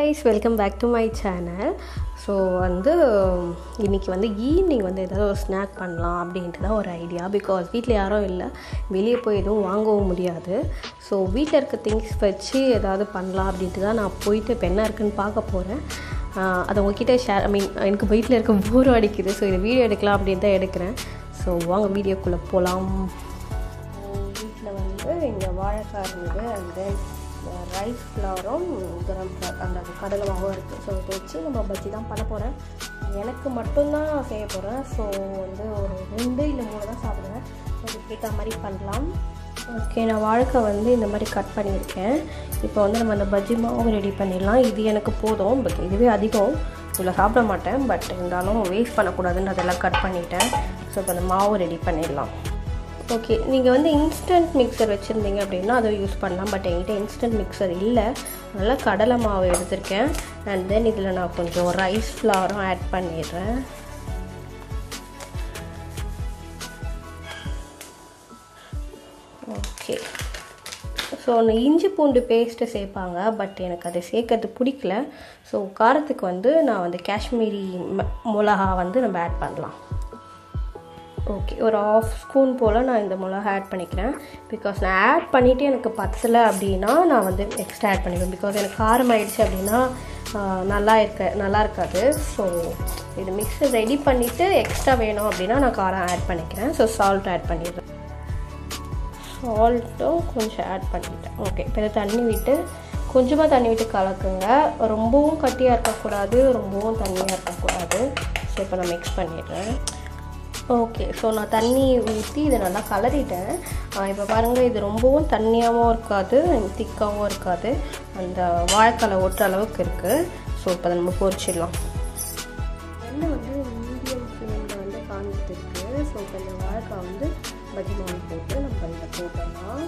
guys welcome back to my channel so வந்து இன்றைக்கி வந்து ஈவினிங் வந்து ஏதாவது ஒரு ஸ்நாக் பண்ணலாம் அப்படின்ட்டு தான் ஒரு ஐடியா பிகாஸ் வீட்டில் யாரும் இல்லை வெளியே போய் எதுவும் வாங்கவும் முடியாது ஸோ வீட்டில் இருக்க திங்ஸ் வச்சு ஏதாவது பண்ணலாம் அப்படின்ட்டு தான் நான் போயிட்டு இப்போ என்ன இருக்குன்னு பார்க்க போகிறேன் அதை உங்ககிட்ட ஷேர் ஐ மீன் எனக்கு வீட்டில் இருக்க போர் அடிக்குது ஸோ இதை வீடியோ எடுக்கலாம் அப்படின்னு தான் எடுக்கிறேன் ஸோ வாங்க வீடியோக்குள்ளே போகலாம் வீட்டில் வந்து இங்கே வாழைக்காய் இருந்தது அண்ட் தென் ரைஸ் ஃப்ளவரும் கரம் அந்த கடலை மாவும் இருக்குது ஸோ இதை வச்சு நம்ம பஜ்ஜி தான் பண்ண போகிறேன் எனக்கு மட்டும்தான் செய்ய போகிறேன் ஸோ வந்து ஒரு ரெண்டு இல்லை மூணு தான் சாப்பிடுவேன் அதுக்கு ஏற்ற மாதிரி பண்ணலாம் ஓகே நான் வாழைக்காய் வந்து இந்த மாதிரி கட் பண்ணியிருக்கேன் இப்போ வந்து நம்ம அந்த பஜ்ஜி மாவு ரெடி பண்ணிடலாம் இது எனக்கு போதும் பட் இதுவே அதிகம் இதில் சாப்பிட மாட்டேன் பட் இருந்தாலும் வேஸ்ட் பண்ணக்கூடாதுன்னு அதெல்லாம் கட் பண்ணிட்டேன் ஸோ இப்போ அந்த மாவு ரெடி பண்ணிடலாம் ஓகே நீங்கள் வந்து இன்ஸ்டன்ட் மிக்சர் வச்சுருந்தீங்க அப்படின்னா அதை யூஸ் பண்ணலாம் பட் என்கிட்ட இன்ஸ்டன்ட் மிக்சர் இல்லை அதனால் கடலை மாவு எடுத்திருக்கேன் அண்ட் தென் இதில் நான் கொஞ்சம் ரைஸ் ஃப்ளவரும் ஆட் பண்ணிடுறேன் ஓகே ஸோ அந்த இஞ்சி பூண்டு பேஸ்ட்டு சேர்ப்பாங்க பட் எனக்கு அதை சேர்க்கறது பிடிக்கல ஸோ காரத்துக்கு வந்து நான் வந்து காஷ்மீரி மிளகா வந்து நம்ம ஆட் பண்ணலாம் ஓகே ஒரு ஆஃப் ஸ்பூன் போல் நான் இந்த மிளகா ஆட் பண்ணிக்கிறேன் பிகாஸ் நான் ஆட் பண்ணிவிட்டு எனக்கு பத்தலை அப்படின்னா நான் வந்து எக்ஸ்ட்ரா ஆட் பண்ணிடுவேன் பிகாஸ் எனக்கு காரம் ஆயிடுச்சு அப்படின்னா நல்லா இருக்க நல்லா இருக்காது ஸோ இது மிக்ஸர் ரெடி பண்ணிவிட்டு எக்ஸ்ட்ரா வேணும் அப்படின்னா நான் காரம் ஆட் பண்ணிக்கிறேன் ஸோ சால்ட் ஆட் பண்ணிடுறேன் சால்ட்டும் கொஞ்சம் ஆட் பண்ணிட்டேன் ஓகே இப்போ இதை தண்ணி விட்டு கொஞ்சமாக தண்ணி விட்டு கலக்குங்க ரொம்பவும் கட்டியாக இருக்கக்கூடாது ரொம்பவும் தண்ணியாக இருக்கக்கூடாது ஸோ இப்போ நான் மிக்ஸ் பண்ணிடுறேன் ஓகே ஸோ நான் தண்ணி ஊற்றி இதை நல்லா கலரிட்டேன் இப்போ பாருங்கள் இது ரொம்பவும் தண்ணியாகவும் இருக்காது திக்காகவும் இருக்காது அந்த வாழைக்காலை ஓட்டுற அளவுக்கு இருக்குது ஸோ இப்போ அதை நம்ம பொரிச்சிடலாம் எண்ணெய் வந்து மீடியம் ஃப்ளேமில் வந்து காஞ்சிட்டு இருக்குது ஸோ இப்போ இந்த வாழைக்காய் வந்து பஜ்ஜி மாவு போட்டு நம்ம இதில் போட்டோம்னா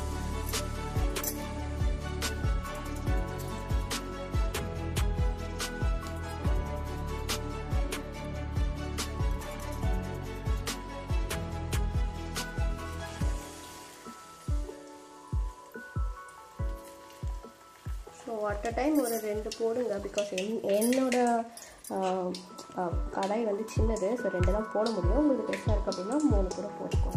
ஸோ அட் அ டைம் ஒரு ரெண்டு போடுங்க பிகாஸ் என் என்னோட கடாய் வந்து சின்னது ஸோ ரெண்டு தான் போட முடியும் உங்களுக்கு பெருசாக இருக்குது அப்படின்னா மூணு கூட போட்டுக்கோங்க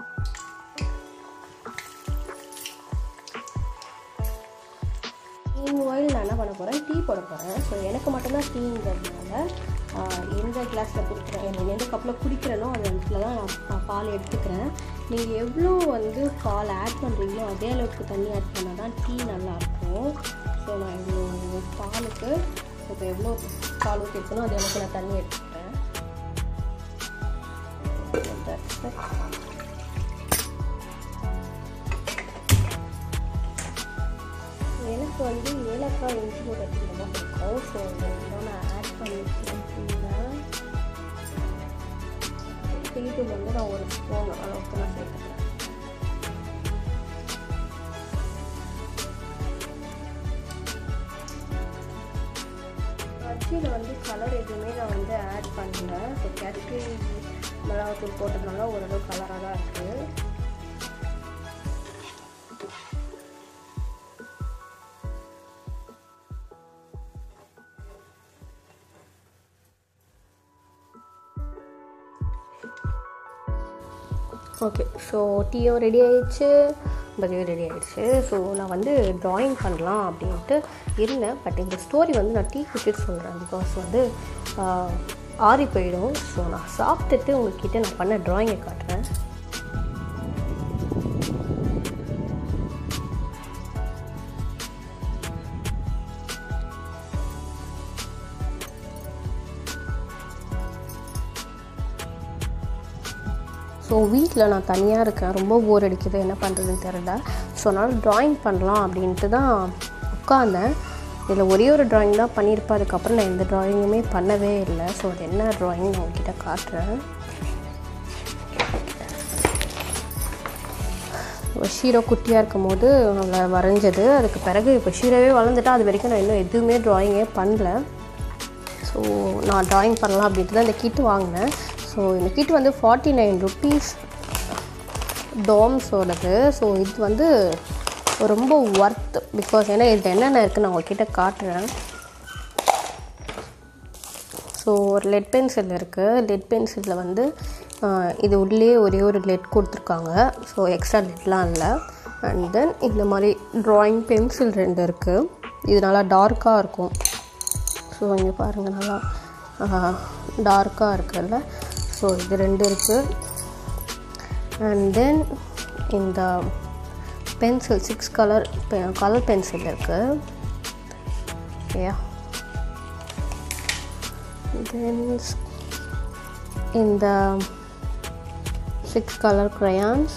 மீன் ஆயில் நான் என்ன பண்ண போகிறேன் டீ போட போகிறேன் ஸோ எனக்கு மட்டும்தான் டீங்கிறதுனால எந்த கிளாஸில் குடிக்கிறேன் எந்த கப்பில் குடிக்கிறேனோ அந்த இடத்துல தான் நான் பால் எடுத்துக்கிறேன் நீங்கள் எவ்வளோ வந்து பால் ஆட் பண்ணுறீங்களோ அதே அளவுக்கு தண்ணி ஆட் பண்ணால் தான் டீ நல்லாயிருக்கும் ஸோ நான் இவ்வளோ பாலுக்கு இப்போ எவ்வளோ பால் ஊற்றிருக்கணும் அதே அளவுக்கு நான் தண்ணி எடுத்துக்கிறேன் எனக்கு வந்து ஏலக்காய் இஞ்சி போடுறது ரொம்ப பிடிக்கும் ஸோ இதெல்லாம் நான் ஆட் பண்ணிக்கிறேன் ஃபுல்லாக இது வந்து நான் ஒரு ஸ்பூன் அளவுக்கு நான் சேர்த்துக்கிறேன் பஜ்ஜியில் வந்து கலர் எதுவுமே நான் வந்து ஆட் பண்ணல ஸோ காஷ்மீரி மிளகாத்தூள் போட்டதுனால ஓரளவு கலராக தான் இருக்குது ஓகே ஸோ டீயும் ரெடி ஆயிடுச்சு பஜ்ஜியும் ரெடி ஆகிடுச்சு ஸோ நான் வந்து ட்ராயிங் பண்ணலாம் அப்படின்ட்டு இருந்தேன் பட் இந்த ஸ்டோரி வந்து நான் டீ குடிச்சிட்டு சொல்கிறேன் பிகாஸ் வந்து ஆறி போயிடும் ஸோ நான் சாப்பிட்டுட்டு உங்ககிட்ட நான் பண்ண ட்ராயிங்கை காட்டுறேன் ஸோ வீட்டில் நான் தனியாக இருக்கேன் ரொம்ப போர் அடிக்குது என்ன பண்ணுறதுன்னு தெரில ஸோ அதனால் ட்ராயிங் பண்ணலாம் அப்படின்ட்டு தான் உட்காந்தேன் இதில் ஒரே ஒரு ட்ராயிங் தான் பண்ணியிருப்பேன் அதுக்கப்புறம் நான் எந்த ட்ராயிங்குமே பண்ணவே இல்லை ஸோ அது என்ன ட்ராயிங் நான் உங்ககிட்ட காட்டுறேன் ஷீரோ குட்டியாக இருக்கும் போது அவளை வரைஞ்சது அதுக்கு பிறகு இப்போ ஷீரோவே வளர்ந்துட்டா அது வரைக்கும் நான் இன்னும் எதுவுமே ட்ராயிங்கே பண்ணல ஸோ நான் ட்ராயிங் பண்ணலாம் அப்படின்ட்டு தான் இந்த கிட்டு வாங்கினேன் ஸோ இந்த கிட் வந்து ஃபார்ட்டி நைன் ருப்பீஸ் டோம்ஸோடது ஸோ இது வந்து ரொம்ப ஒர்த் பிகாஸ் ஏன்னா இது என்னென்ன இருக்குன்னு நான் உங்ககிட்ட காட்டுறேன் ஸோ ஒரு லெட் பென்சில் இருக்குது லெட் பென்சிலில் வந்து ஆஹ், இது உள்ளே ஒரே ஒரு லெட் கொடுத்துருக்காங்க ஸோ எக்ஸ்ட்ரா லெட்லாம் இல்லை அண்ட் தென் இந்த மாதிரி ட்ராயிங் பென்சில் ரெண்டு இருக்குது இது நல்லா டார்க்காக இருக்கும் ஸோ இங்கே பாருங்கள் நல்லா டார்க்காக இருக்குல்ல ஸோ இது ரெண்டு இருக்குது அண்ட் தென் இந்த pencil six colour colour pencil இருக்குது ஓகேயா தென் இந்த சிக்ஸ் கலர் crayons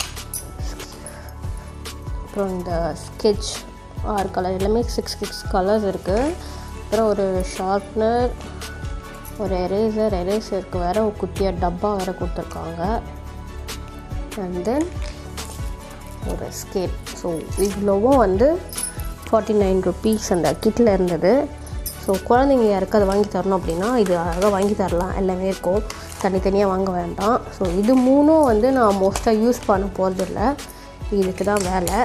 அப்புறம் இந்த ஸ்கெட்ச் ஆறு கலர் எல்லாமே சிக்ஸ் சிக்ஸ் கலர்ஸ் இருக்குது அப்புறம் ஒரு ஷார்ப்னர் ஒரு எரேசர் எரேசருக்கு வேறு ஒரு குட்டியாக டப்பா வேறு கொடுத்துருக்காங்க அண்ட் தென் ஒரு ஸ்கேட் ஸோ இவ்வளோவும் வந்து ஃபார்ட்டி நைன் ருபீஸ் அந்த கிட்டில் இருந்தது ஸோ குழந்தைங்க யாருக்கு அதை வாங்கி தரணும் அப்படின்னா இது அழகாக வாங்கி தரலாம் எல்லாமே இருக்கும் தனித்தனியாக வாங்க வேண்டாம் ஸோ இது மூணும் வந்து நான் மோஸ்ட்டாக யூஸ் பண்ண போகிறதில்ல இதுக்கு தான் வேலை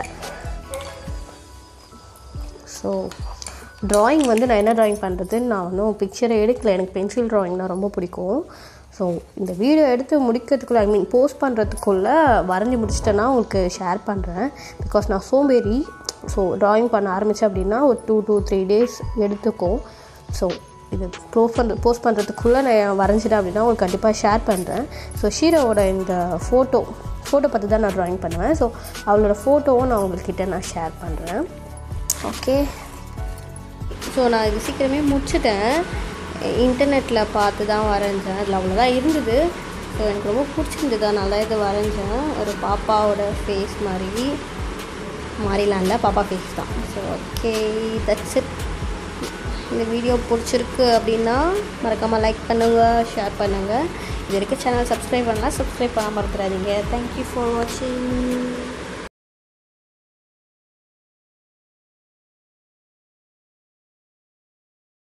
ஸோ ட்ராயிங் வந்து நான் என்ன ட்ராயிங் பண்ணுறதுன்னு நான் ஒன்றும் பிக்சரை எடுக்கல எனக்கு பென்சில் ட்ராயிங்னா ரொம்ப பிடிக்கும் ஸோ இந்த வீடியோ எடுத்து முடிக்கிறதுக்குள்ளே ஐ மீன் போஸ்ட் பண்ணுறதுக்குள்ளே வரைஞ்சி முடிச்சிட்டேன்னா உங்களுக்கு ஷேர் பண்ணுறேன் பிகாஸ் நான் சோம்பேறி ஸோ ட்ராயிங் பண்ண ஆரம்பித்தேன் அப்படின்னா ஒரு டூ டூ த்ரீ டேஸ் எடுத்துக்கும் ஸோ இது போஸ்ட் பண்ணுற போஸ்ட் பண்ணுறதுக்குள்ளே நான் வரைஞ்சிட்டேன் அப்படின்னா உங்களுக்கு கண்டிப்பாக ஷேர் பண்ணுறேன் ஸோ ஷீரோவோட இந்த ஃபோட்டோ ஃபோட்டோ பார்த்து தான் நான் ட்ராயிங் பண்ணுவேன் ஸோ அவளோட ஃபோட்டோவும் நான் உங்கள்கிட்ட நான் ஷேர் பண்ணுறேன் ஓகே ஸோ நான் இது சீக்கிரமே முடிச்சிட்டேன் இன்டர்நெட்டில் பார்த்து தான் வரைஞ்சேன் அதில் அவ்வளோதான் இருந்தது ஸோ எனக்கு ரொம்ப பிடிச்சிருந்தது அதனால இது வரைஞ்சேன் ஒரு பாப்பாவோட ஃபேஸ் மாதிரி மாறிலாம் இல்லை பாப்பா ஃபேஸ் தான் ஸோ ஓகே தட்ஸ் இட் இந்த வீடியோ பிடிச்சிருக்கு அப்படின்னா மறக்காமல் லைக் பண்ணுங்கள் ஷேர் பண்ணுங்கள் இது வரைக்கும் சேனல் சப்ஸ்கிரைப் பண்ணலாம் சப்ஸ்கிரைப் பண்ணாமல் இருக்கிறாதீங்க தேங்க்யூ ஃபார் வாட்சிங்